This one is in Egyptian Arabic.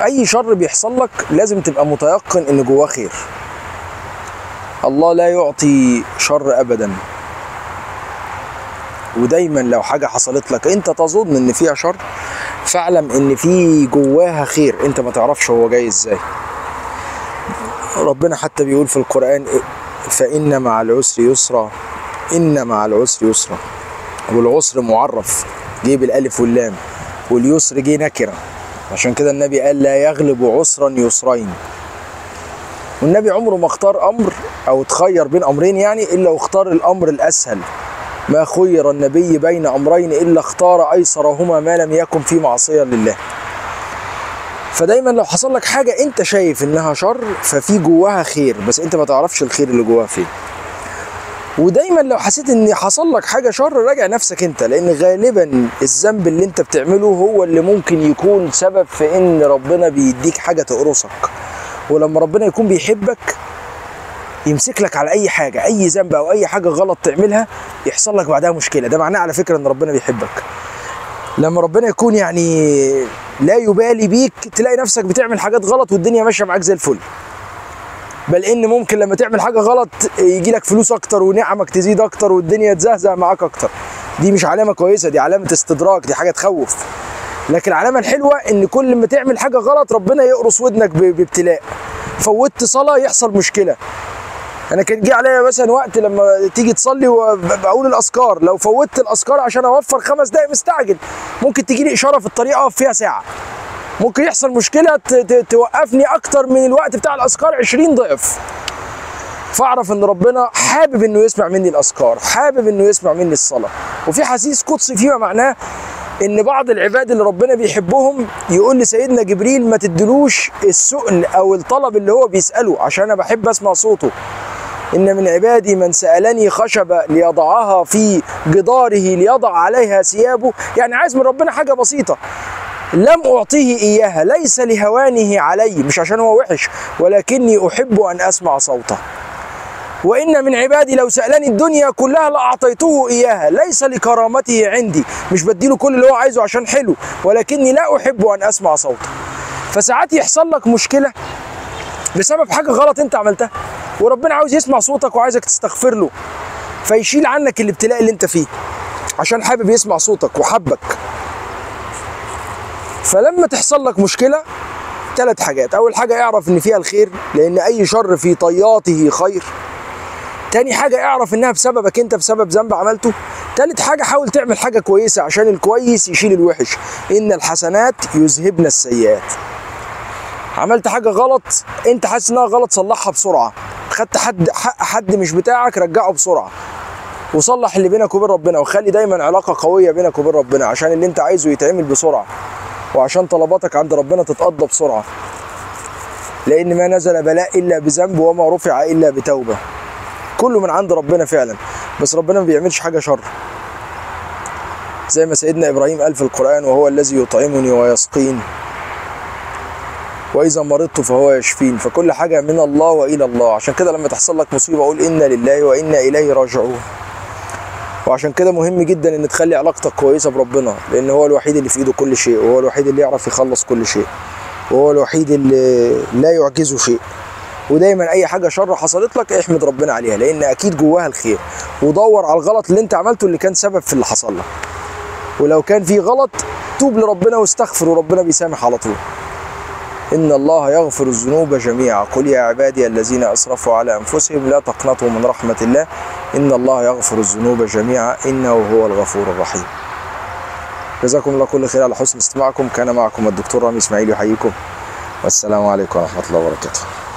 اي شر بيحصل لك لازم تبقى متيقن ان جواه خير الله لا يعطي شر ابدا ودايما لو حاجه حصلت لك انت تظن ان فيها شر فاعلم ان في جواها خير انت ما تعرفش هو جاي ازاي ربنا حتى بيقول في القران فان مع العسر يسرا ان مع العسر يسرا والعسر معرف جه بالالف واللام واليسر جه نكره عشان كده النبي قال لا يغلب عسرا يسرين والنبي عمره ما اختار امر او تخير بين امرين يعني الا واختار الامر الاسهل ما خير النبي بين امرين الا اختار ايسرهما ما لم يكن في معصيه لله فدايما لو حصل لك حاجه انت شايف انها شر ففي جواها خير بس انت ما تعرفش الخير اللي جواها فين ودايما لو حسيت ان حصل لك حاجه شر راجع نفسك انت لان غالبا الذنب اللي انت بتعمله هو اللي ممكن يكون سبب في ان ربنا بيديك حاجه تقرصك ولما ربنا يكون بيحبك يمسك لك على اي حاجه اي ذنب او اي حاجه غلط تعملها يحصل لك بعدها مشكله ده معناه على فكره ان ربنا بيحبك لما ربنا يكون يعني لا يبالي بيك تلاقي نفسك بتعمل حاجات غلط والدنيا ماشيه معاك زي الفل بل ان ممكن لما تعمل حاجه غلط يجي لك فلوس اكتر ونعمك تزيد اكتر والدنيا تزهزه معاك اكتر دي مش علامه كويسه دي علامه استدراك دي حاجه تخوف لكن العلامه الحلوه ان كل ما تعمل حاجه غلط ربنا يقرص ودنك ب- بابتلاء فوتت صلاه يحصل مشكله انا كان جه عليا مثلا وقت لما تيجي تصلي وبقول الاذكار لو فوتت الاذكار عشان اوفر خمس دقايق مستعجل ممكن تجي لي اشاره في الطريق اقف فيها ساعه ممكن يحصل مشكله ت- ت- توقفني اكتر من الوقت بتاع الاذكار 20 ضعف فاعرف ان ربنا حابب انه يسمع مني الاذكار حابب انه يسمع مني الصلاه وفي حديث قدسي فيما معناه ان بعض العباد اللي ربنا بيحبهم يقول لسيدنا جبريل ما تدلوش السؤل او الطلب اللي هو بيساله عشان انا بحب اسمع صوته إن من عبادي من سألني خشبة ليضعها في جداره ليضع عليها ثيابه يعني عايز من ربنا حاجة بسيطة لم أعطيه إياها ليس لهوانه علي مش عشان هو وحش ولكني أحب أن أسمع صوته وإن من عبادي لو سألني الدنيا كلها لأعطيته إياها ليس لكرامته عندي مش بديله كل اللي هو عايزه عشان حلو ولكني لا أحب أن أسمع صوته فساعات يحصل لك مشكلة بسبب حاجة غلط أنت عملتها وربنا عاوز يسمع صوتك وعايزك تستغفر له فيشيل عنك الابتلاء اللي انت فيه عشان حابب يسمع صوتك وحبك فلما تحصل لك مشكله ثلاث حاجات اول حاجه اعرف ان فيها الخير لان اي شر في طياته خير تاني حاجة اعرف انها بسببك انت بسبب ذنب عملته تالت حاجة حاول تعمل حاجة كويسة عشان الكويس يشيل الوحش ان الحسنات يذهبن السيئات عملت حاجة غلط انت حاسس انها غلط صلحها بسرعة خدت حد حق حد مش بتاعك رجعه بسرعة وصلح اللي بينك وبين ربنا وخلي دايما علاقة قوية بينك وبين ربنا عشان اللي انت عايزه يتعمل بسرعة وعشان طلباتك عند ربنا تتقضى بسرعة لأن ما نزل بلاء إلا بذنب وما رفع إلا بتوبة كله من عند ربنا فعلا بس ربنا ما بيعملش حاجة شر زي ما سيدنا إبراهيم قال في القرآن وهو الذي يطعمني ويسقين واذا مرضت فهو يشفين فكل حاجه من الله والى الله عشان كده لما تحصل لك مصيبه اقول انا لله وانا اليه راجعون وعشان كده مهم جدا ان تخلي علاقتك كويسه بربنا لان هو الوحيد اللي في ايده كل شيء وهو الوحيد اللي يعرف يخلص كل شيء وهو الوحيد اللي لا يعجزه شيء ودايما اي حاجه شر حصلت لك احمد ربنا عليها لان اكيد جواها الخير ودور على الغلط اللي انت عملته اللي كان سبب في اللي حصل لك ولو كان في غلط توب لربنا واستغفر وربنا بيسامح على طول إن الله يغفر الذنوب جميعا قل يا عبادي الذين أسرفوا على أنفسهم لا تقنطوا من رحمة الله إن الله يغفر الذنوب جميعا إنه هو الغفور الرحيم جزاكم الله كل خير على حسن استماعكم كان معكم الدكتور رامي إسماعيل يحييكم والسلام عليكم ورحمة الله وبركاته